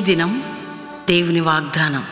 దినం దేవుని వాగ్దానం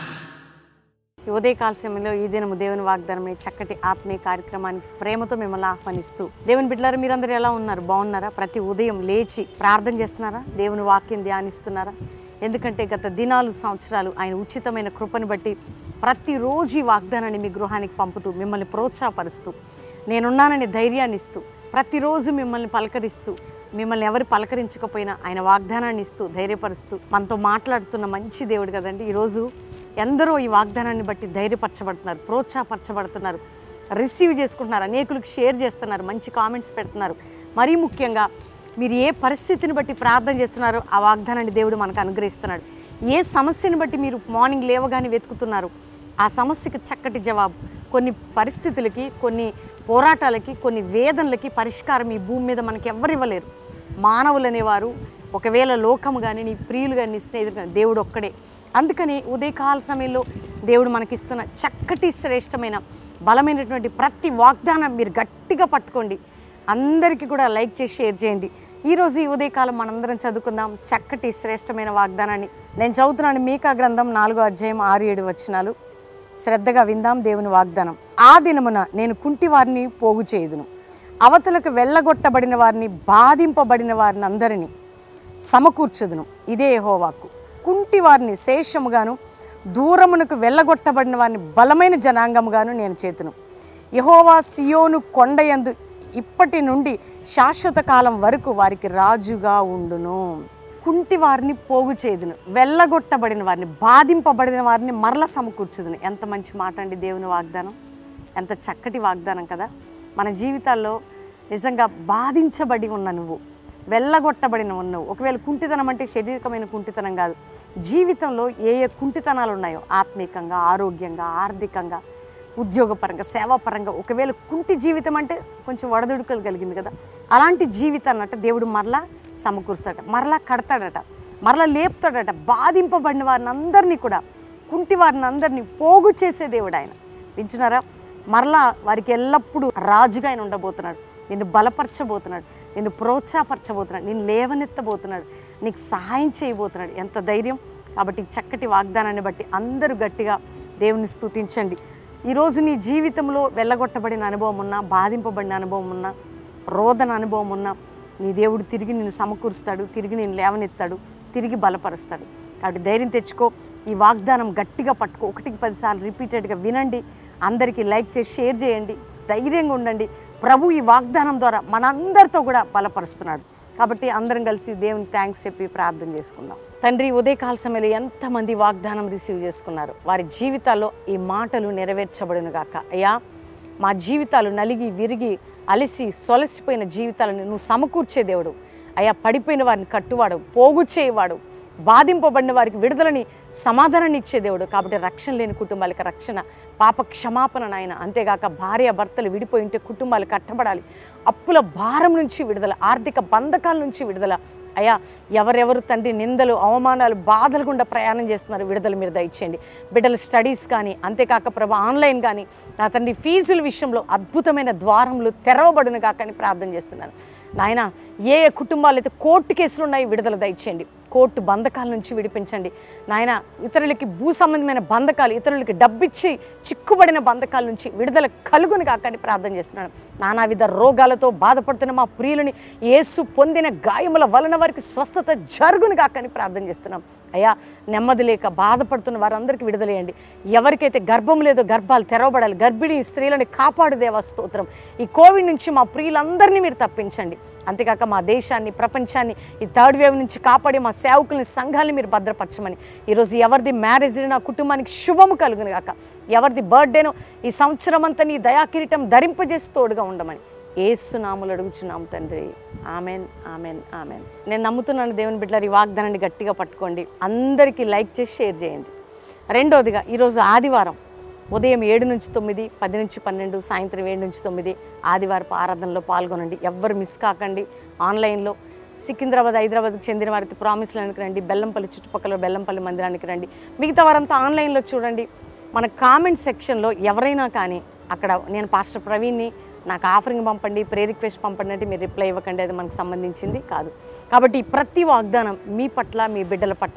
ఈ ఉదయకాల సమయంలో ఈ దినము దేవుని వాగ్దానమే చక్కటి ఆత్మీయ కార్యక్రమానికి ప్రేమతో మిమ్మల్ని ఆహ్వానిస్తూ దేవుని బిడ్డలారా మీరందరూ ఎలా ఉన్నారు బాగున్నారా ప్రతి ఉదయం లేచి ప్రార్థన చేస్తున్నారా దేవుని వాక్యం ధ్యానిస్తున్నారా ఎందుకంటే గత దినాలు సంవత్సరాలు ఆయన ఉచితమైన కృపను బట్టి ప్రతిరోజు ఈ వాగ్దానాన్ని మీ గృహానికి పంపుతూ మిమ్మల్ని ప్రోత్సాహపరుస్తూ నేనున్నానని ధైర్యాన్ని ఇస్తూ ప్రతిరోజు మిమ్మల్ని పలకరిస్తూ మిమ్మల్ని ఎవరు పలకరించకపోయినా ఆయన వాగ్దానాన్ని ఇస్తూ ధైర్యపరుస్తూ మనతో మాట్లాడుతున్న మంచి దేవుడు కదండి ఈరోజు ఎందరో ఈ వాగ్దానాన్ని బట్టి ధైర్యపరచబడుతున్నారు ప్రోత్సాహపరచబడుతున్నారు రిసీవ్ చేసుకుంటున్నారు అనేకులకు షేర్ చేస్తున్నారు మంచి కామెంట్స్ పెడుతున్నారు మరీ ముఖ్యంగా మీరు ఏ పరిస్థితిని బట్టి ప్రార్థన చేస్తున్నారో ఆ వాగ్దానాన్ని దేవుడు మనకు అనుగ్రహిస్తున్నాడు ఏ సమస్యను బట్టి మీరు మార్నింగ్ లేవగానే వెతుకుతున్నారు ఆ సమస్యకి చక్కటి జవాబు కొన్ని పరిస్థితులకి కొన్ని పోరాటాలకి కొన్ని వేదనలకి పరిష్కారం ఈ భూమి మీద మనకి ఎవ్వరు ఇవ్వలేరు మానవులు అనేవారు ఒకవేళ లోకము కానీ నీ ప్రియులు కానీ నీ స్నేహితులు కానీ దేవుడు ఒక్కడే అందుకని ఉదయకాల సమయంలో దేవుడు మనకిస్తున్న చక్కటి శ్రేష్టమైన బలమైనటువంటి ప్రతి వాగ్దానం మీరు గట్టిగా పట్టుకోండి అందరికీ కూడా లైక్ చేసి షేర్ చేయండి ఈరోజు ఈ ఉదయకాలం మనందరం చదువుకుందాం చక్కటి శ్రేష్టమైన వాగ్దానాన్ని నేను చదువుతున్నాను మీకా గ్రంథం నాలుగో అధ్యాయం ఆరు ఏడు వచనాలు శ్రద్ధగా విందాం దేవుని వాగ్దానం ఆ దినమున నేను కుంటి వారిని పోగు చేయుదును అవతలకు వెళ్ళగొట్టబడిన వారిని బాధింపబడిన వారిని అందరినీ సమకూర్చుదును ఇదే యెహోవాకు కుంటి వారిని శేషముగాను దూరమునకు వెళ్ళగొట్టబడిన వారిని బలమైన జనాంగముగాను నేను చేతును యహోవా సియోను కొండయందు ఇప్పటి నుండి శాశ్వత కాలం వరకు వారికి రాజుగా ఉండును కుంటి వారిని పోగు చేదును వెళ్ళగొట్టబడిన వారిని బాధింపబడిన వారిని మరల సమకూర్చుదును ఎంత మంచి మాట అండి దేవుని వాగ్దానం ఎంత చక్కటి వాగ్దానం కదా మన జీవితాల్లో నిజంగా బాధించబడి ఉన్న నువ్వు వెళ్ళగొట్టబడిన ఉన్నవు ఒకవేళ కుంటితనం అంటే శారీరకమైన కుంటితనం కాదు జీవితంలో ఏ ఏ కుంటితనాలు ఉన్నాయో ఆత్మీకంగా ఆరోగ్యంగా ఆర్థికంగా ఉద్యోగపరంగా సేవాపరంగా ఒకవేళ కుంటి జీవితం అంటే కొంచెం వడదుడుకలు కలిగింది కదా అలాంటి జీవితాన్ని అంటే దేవుడు మరలా సమకూరుస్తాడట మరలా కడతాడట మరలా లేపుతాడట బాధింపబడిన వారిని అందరినీ కూడా కుంటి వారిని అందరినీ పోగు చేసే దేవుడు ఆయన వింటున్నారా మరలా వారికి ఎల్లప్పుడూ రాజుగా ఆయన ఉండబోతున్నాడు నిన్ను బలపరచబోతున్నాడు నిన్ను ప్రోత్సాహపరచబోతున్నాడు నిన్ను లేవనెత్తబోతున్నాడు నీకు సహాయం చేయబోతున్నాడు ఎంత ధైర్యం కాబట్టి ఈ చక్కటి వాగ్దానాన్ని బట్టి అందరూ గట్టిగా దేవుని స్తుతించండి ఈరోజు నీ జీవితంలో వెళ్ళగొట్టబడిన అనుభవం ఉన్నా బాధింపబడిన అనుభవం ఉన్నా రోదన అనుభవం ఉన్నా నీ దేవుడు తిరిగి నిన్ను సమకూరుస్తాడు తిరిగి నేను లేవనెత్తాడు తిరిగి బలపరుస్తాడు కాబట్టి ధైర్యం తెచ్చుకో ఈ వాగ్దానం గట్టిగా పట్టుకో ఒకటికి పదిసార్లు రిపీటెడ్గా వినండి అందరికీ లైక్ చేసి షేర్ చేయండి ధైర్యంగా ఉండండి ప్రభు ఈ వాగ్దానం ద్వారా మనందరితో కూడా బలపరుస్తున్నాడు కాబట్టి అందరం కలిసి దేవునికి థ్యాంక్స్ చెప్పి ప్రార్థన చేసుకుందాం తండ్రి ఉదయకాల సమయంలో ఎంతమంది వాగ్దానం రిసీవ్ చేసుకున్నారు వారి జీవితాల్లో ఈ మాటలు నెరవేర్చబడును గాక అయ్యా మా జీవితాలు నలిగి విరిగి అలసి సొలసిపోయిన జీవితాలను నువ్వు సమకూర్చే దేవుడు అయ్యా పడిపోయిన వారిని కట్టువాడు పోగు చేయవాడు బాధింపబడిన వారికి విడుదలని సమాధానాన్ని ఇచ్చే దేవుడు కాబట్టి రక్షణ లేని కుటుంబాలకి రక్షణ పాప క్షమాపణ నాయన అంతేగాక భార్య భర్తలు విడిపోయి ఉంటే కుటుంబాలు కట్టబడాలి అప్పుల భారం నుంచి విడుదల ఆర్థిక బంధకాల నుంచి విడుదల అయ్యా ఎవరెవరు తండ్రి నిందలు అవమానాలు బాధలు గుండా ప్రయాణం చేస్తున్నారు విడుదల మీరు దయచేయండి బిడ్డల స్టడీస్ కానీ అంతేకాక ప్రభు ఆన్లైన్ కానీ నా తండ్రి ఫీజుల విషయంలో అద్భుతమైన ద్వారములు తెరవబడును కాకని ప్రార్థన చేస్తున్నాను నాయన ఏ ఏ కుటుంబాలు అయితే కోర్టు కేసులు ఉన్నాయి విడుదల దయచేయండి కోర్టు బంధకాల నుంచి విడిపించండి నాయన ఇతరులకి భూ సంబంధమైన బంధకాలు ఇతరులకి డబ్బిచ్చి చిక్కుబడిన బంధకాల నుంచి విడుదల కలుగుని కాకని ప్రార్థన చేస్తున్నాను నానావిధ రోగాలతో బాధపడుతున్న మా ప్రియులని యేసు పొందిన గాయముల వలన వారికి స్వస్థత జరుగును కాకని ప్రార్థన చేస్తున్నాం అయ్యా నెమ్మది లేక బాధపడుతున్న వారందరికీ విడుదలేయండి ఎవరికైతే గర్భం లేదో గర్భాలు తెరవబడాలి గర్భిణీ స్త్రీలని కాపాడు దేవా స్తోత్రం ఈ కోవిడ్ నుంచి మా ప్రియులందరినీ మీరు తప్పించండి అంతేకాక మా దేశాన్ని ప్రపంచాన్ని ఈ థర్డ్ వేవ్ నుంచి కాపాడి మా సేవకుల్ని సంఘాన్ని మీరు భద్రపరచమని ఈరోజు ఎవరిది మ్యారేజ్ నా కుటుంబానికి శుభము కలుగును గాక ఎవరిది బర్త్డేనో ఈ సంవత్సరం అంతా నీ దయాకిరీటం ధరింపజేసి తోడుగా ఉండమని ఏసునాములు అడుగుచున్నాం తండ్రి ఆమెన్ ఆమెన్ ఆమెన్ నేను నమ్ముతున్నాను దేవుని బిడ్డలారు ఈ వాగ్దానాన్ని గట్టిగా పట్టుకోండి అందరికీ లైక్ చేసి షేర్ చేయండి రెండోదిగా ఈరోజు ఆదివారం ఉదయం ఏడు నుంచి తొమ్మిది పది నుంచి పన్నెండు సాయంత్రం ఏడు నుంచి తొమ్మిది ఆదివారపు ఆరాధనలో పాల్గొనండి ఎవ్వరు మిస్ కాకండి ఆన్లైన్లో సికింద్రాబాద్ హైదరాబాద్కి చెందిన వారికి ప్రామిస్లానికి రండి బెల్లంపల్లి చుట్టుపక్కల బెల్లంపల్లి మందిరానికి రండి మిగతా వారంతా ఆన్లైన్లో చూడండి మన కామెంట్ సెక్షన్లో ఎవరైనా కానీ అక్కడ నేను పాస్టర్ ప్రవీణ్ని నాకు ఆఫరింగ్ పంపండి ప్రే రిక్వెస్ట్ పంపండి అంటే మీరు రిప్లై ఇవ్వకండి అది మనకు సంబంధించింది కాదు కాబట్టి ప్రతి వాగ్దానం మీ పట్ల మీ బిడ్డల పట్ల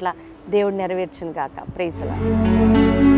దేవుడు నెరవేర్చును గాక ప్రైజ్లా